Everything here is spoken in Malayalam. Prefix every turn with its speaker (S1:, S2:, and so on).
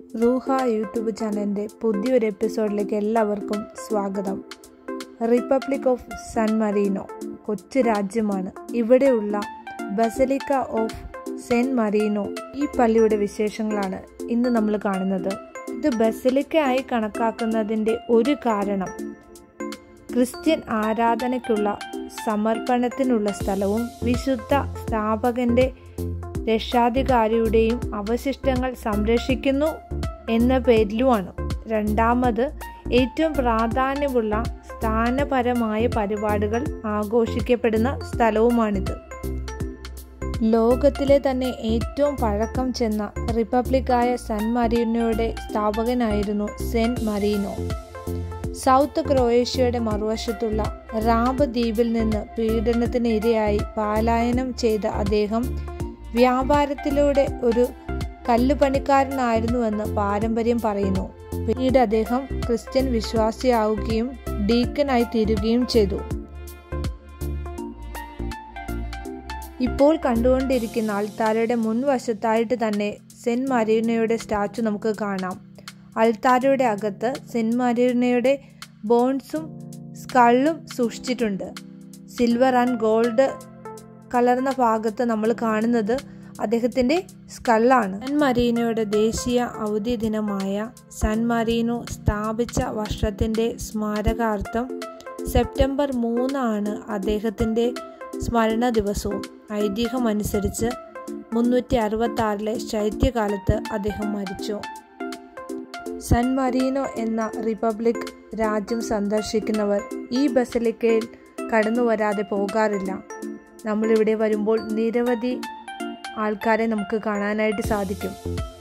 S1: റൂഹ യൂട്യൂബ് ചാനലിൻ്റെ പുതിയൊരു എപ്പിസോഡിലേക്ക് എല്ലാവർക്കും സ്വാഗതം റിപ്പബ്ലിക് ഓഫ് സൺ മറീനോ കൊച്ചു രാജ്യമാണ് ഇവിടെയുള്ള ബസലിക്ക ഓഫ് സെൻറ്റ് മറീനോ ഈ പള്ളിയുടെ വിശേഷങ്ങളാണ് ഇന്ന് നമ്മൾ കാണുന്നത് ഇത് ബസലിക്ക ആയി കണക്കാക്കുന്നതിൻ്റെ ഒരു കാരണം ക്രിസ്ത്യൻ ആരാധനയ്ക്കുള്ള സമർപ്പണത്തിനുള്ള സ്ഥലവും വിശുദ്ധ സ്ഥാപകന്റെ രക്ഷാധികാരിയുടെയും അവശിഷ്ടങ്ങൾ സംരക്ഷിക്കുന്നു എന്ന പേരിലുമാണ് രണ്ടാമത് ഏറ്റവും പ്രാധാന്യമുള്ള സ്ഥാനപരമായ പരിപാടികൾ ആഘോഷിക്കപ്പെടുന്ന സ്ഥലവുമാണിത് ലോകത്തിലെ തന്നെ ഏറ്റവും പഴക്കം ചെന്ന റിപ്പബ്ലിക്കായ സൻ മറീനോയുടെ സ്ഥാപകനായിരുന്നു സെൻ മറീനോ സൗത്ത് ക്രൊയേഷ്യയുടെ മറുവശത്തുള്ള റാബ് ദ്വീപിൽ നിന്ന് പീഡനത്തിന് ഇരയായി പലായനം ചെയ്ത അദ്ദേഹം വ്യാപാരത്തിലൂടെ ഒരു കല്ലുപണിക്കാരനായിരുന്നുവെന്ന് പാരമ്പര്യം പറയുന്നു പിന്നീട് അദ്ദേഹം ക്രിസ്ത്യൻ വിശ്വാസിയാവുകയും ഡീക്കനായി തീരുകയും ചെയ്തു ഇപ്പോൾ കണ്ടുകൊണ്ടിരിക്കുന്ന അൾത്താരയുടെ മുൻവശത്തായിട്ട് തന്നെ സെന്റ് മരീനയുടെ സ്റ്റാച്ചു നമുക്ക് കാണാം അൾത്താരയുടെ അകത്ത് സെന്റ് മരീനയുടെ ബോൺസും സ്കള്ളും സൂക്ഷിച്ചിട്ടുണ്ട് സിൽവർ ആൻഡ് ഗോൾഡ് കലർന്ന ഭാഗത്ത് നമ്മൾ കാണുന്നത് അദ്ദേഹത്തിൻ്റെ സ്കള്ളാണ് സൻ മരീനോയുടെ ദേശീയ അവധി ദിനമായ സൻ മരീനോ സ്ഥാപിച്ച വർഷത്തിൻ്റെ സ്മാരകാർത്ഥം സെപ്റ്റംബർ മൂന്നാണ് അദ്ദേഹത്തിൻ്റെ സ്മരണ ദിവസവും ഐതിഹ്യമനുസരിച്ച് മുന്നൂറ്റി അറുപത്തി ആറിലെ ശൈത്യകാലത്ത് അദ്ദേഹം മരിച്ചു സൻ മരീനോ എന്ന റിപ്പബ്ലിക് രാജ്യം സന്ദർശിക്കുന്നവർ ഈ ബസലിക്കയിൽ കടന്നു വരാതെ പോകാറില്ല നമ്മളിവിടെ വരുമ്പോൾ നിരവധി ആൾക്കാരെ നമുക്ക് കാണാനായിട്ട് സാധിക്കും